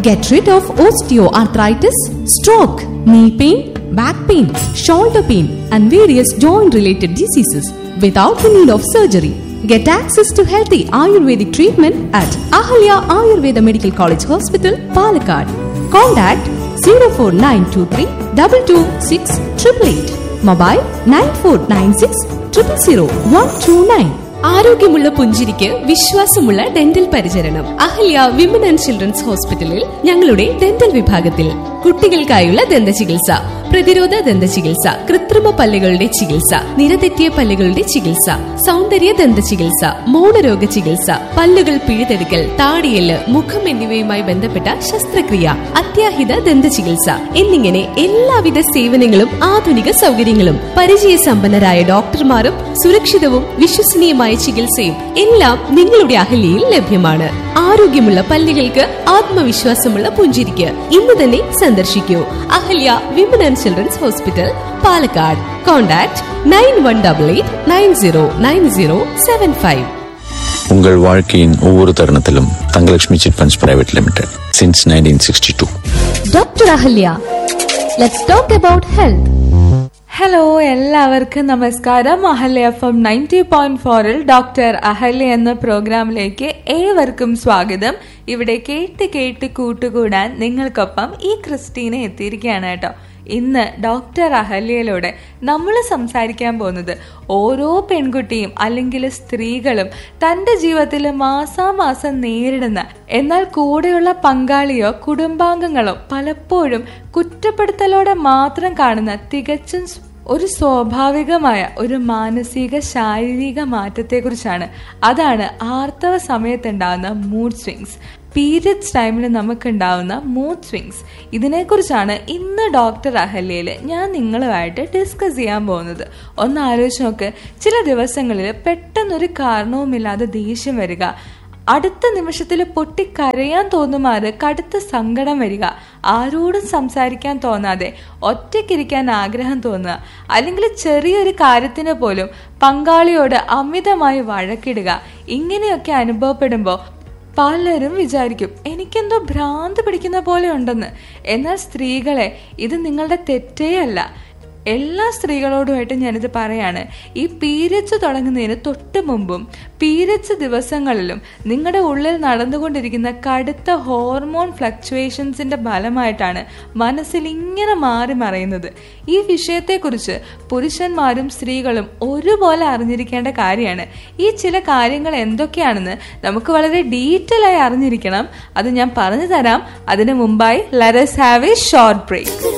Get rid of osteoarthritis, stroke, knee pain, back pain, shoulder pain, and various joint related diseases without the need of surgery. Get access to healthy Ayurvedic treatment at Ahalya Ayurveda Medical College Hospital, Palakkad. Contact 04923 226 888. Mobile 9496 000 129. ആരോഗ്യമുള്ള പുഞ്ചിരിക്ക് വിശ്വാസമുള്ള dental പരിചരണം Ahalya women and children's ഹോസ്പിറ്റലിൽ ഞങ്ങളുടെ dental വിഭാഗത്തിൽ കുട്ടികൾക്കായുള്ള ദന്ത ചികിത്സ പ്രതിരോധ ദന്ത ചികിത്സ കൃത്രിമ പല്ലുകളുടെ ചികിത്സ നിരതെറ്റിയ പല്ലുകളുടെ ചികിത്സ സൗന്ദര്യ ദന്ത ചികിത്സ മൗനരോഗ ചികിത്സ പല്ലുകൾ പിഴുതെടുക്കൽ താടിയല് മുഖം എന്നിവയുമായി ബന്ധപ്പെട്ട ശസ്ത്രക്രിയ അത്യാഹിത ദന്ത ചികിത്സ എന്നിങ്ങനെ എല്ലാവിധ സേവനങ്ങളും ആധുനിക സൗകര്യങ്ങളും പരിചയസമ്പന്നരായ ഡോക്ടർമാരും സുരക്ഷിതവും വിശ്വസനീയമായ ചികിത്സയും എല്ലാം നിങ്ങളുടെ അഹല്യയിൽ ലഭ്യമാണ് ആരോഗ്യമുള്ള പല്ലുകൾക്ക് ആത്മവിശ്വാസമുള്ള പുഞ്ചിരിക്ക് ഇന്ന് തന്നെ സന്ദർശിക്കൂ Ahalya women and children's hospital Palakkad contact nine one double eight nine zero nine zero seven five உங்கள் வாழ்க்கையின் ஒவ்வொரு தருணத்திலும் Thangalakshmi chit funds private limited since nineteen sixty two doctor Ahalya let's talk about health hello എല്ലാവർക്കും നമസ്കാരം Ahalya F M ninety point ഫോറിൽ doctor Ahalya എന്ന പ്രോഗ്രാമിലേക്ക് ഏവർക്കും സ്വാഗതം ഇവിടെ കേട്ട് കേട്ട് കൂട്ടുകൂടാൻ നിങ്ങൾക്കൊപ്പം ഈ ക്രിസ്റ്റീന എത്തിയിരിക്കുകയാണ് കേട്ടോ ഇന്ന് ഡോക്ടർ അഹല്യയിലൂടെ നമ്മൾ സംസാരിക്കാൻ പോകുന്നത് ഓരോ പെൺകുട്ടിയും അല്ലെങ്കിൽ സ്ത്രീകളും തന്റെ ജീവിതത്തിൽ മാസാമാസം നേരിടുന്ന എന്നാൽ കൂടെയുള്ള പങ്കാളിയോ കുടുംബാംഗങ്ങളോ പലപ്പോഴും കുറ്റപ്പെടുത്തലോടെ മാത്രം കാണുന്ന തികച്ചും സ്- ഒരു സ്വാഭാവികമായ ഒരു മാനസിക ശാരീരിക മാറ്റത്തെക്കുറിച്ചാണ് അതാണ് ആർത്തവ സമയത്തുണ്ടാകുന്ന മൂഡ് സ്വിങ്സ് പീരിയഡ്സ് ടൈമിൽ നമുക്കുണ്ടാവുന്ന മൂഡ് സ്വിങ്സ് ഇതിനെക്കുറിച്ചാണ് ഇന്ന് ഡോക്ടർ അഹല്യയിൽ ഞാൻ നിങ്ങളുമായിട്ട് ഡിസ്കസ് ചെയ്യാൻ പോകുന്നത് ഒന്ന് ആലോചിച്ച് നോക്ക് ചില ദിവസങ്ങളിൽ പെട്ടെന്നൊരു കാരണവുമില്ലാതെ ദേഷ്യം വരിക അടുത്ത നിമിഷത്തിൽ പൊട്ടിക്കരയാൻ തോന്നുമാറ് കടുത്ത സങ്കടം വരിക ആരോടും സംസാരിക്കാൻ തോന്നാതെ ഒറ്റയ്ക്കിരിക്കാൻ ആഗ്രഹം തോന്നുക അല്ലെങ്കിൽ ചെറിയൊരു കാര്യത്തിന് പോലും പങ്കാളിയോട് അമിതമായി വഴക്കിടുക ഇങ്ങനെയൊക്കെ അനുഭവപ്പെടുമ്പോൾ പലരും വിചാരിക്കും എനിക്കെന്തോ ഭ്രാന്ത് പിടിക്കുന്ന പോലെ ഉണ്ടെന്ന് എന്നാൽ സ്ത്രീകളെ ഇത് നിങ്ങളുടെ തെറ്റേ അല്ല എല്ലാ സ്ത്രീകളോടുമായിട്ട് ഞാനിത് പറയാണ് ഈ പീരിയഡ്സ് തുടങ്ങുന്നതിന് തൊട്ട് മുമ്പും പീരിയഡ്സ് ദിവസങ്ങളിലും നിങ്ങളുടെ ഉള്ളിൽ നടന്നുകൊണ്ടിരിക്കുന്ന കടുത്ത ഹോർമോൺ ഫ്ലക്ച്വേഷൻസിന്റെ ഫലമായിട്ടാണ് മനസ്സിൽ ഇങ്ങനെ മാറി മറയുന്നത് ഈ വിഷയത്തെക്കുറിച്ച് പുരുഷന്മാരും സ്ത്രീകളും ഒരുപോലെ അറിഞ്ഞിരിക്കേണ്ട കാര്യമാണ് ഈ ചില കാര്യങ്ങൾ എന്തൊക്കെയാണെന്ന് നമുക്ക് വളരെ ഡീറ്റെയിൽ ആയി അറിഞ്ഞിരിക്കണം അത് ഞാൻ പറഞ്ഞു തരാം അതിനു മുമ്പായി let's have a short break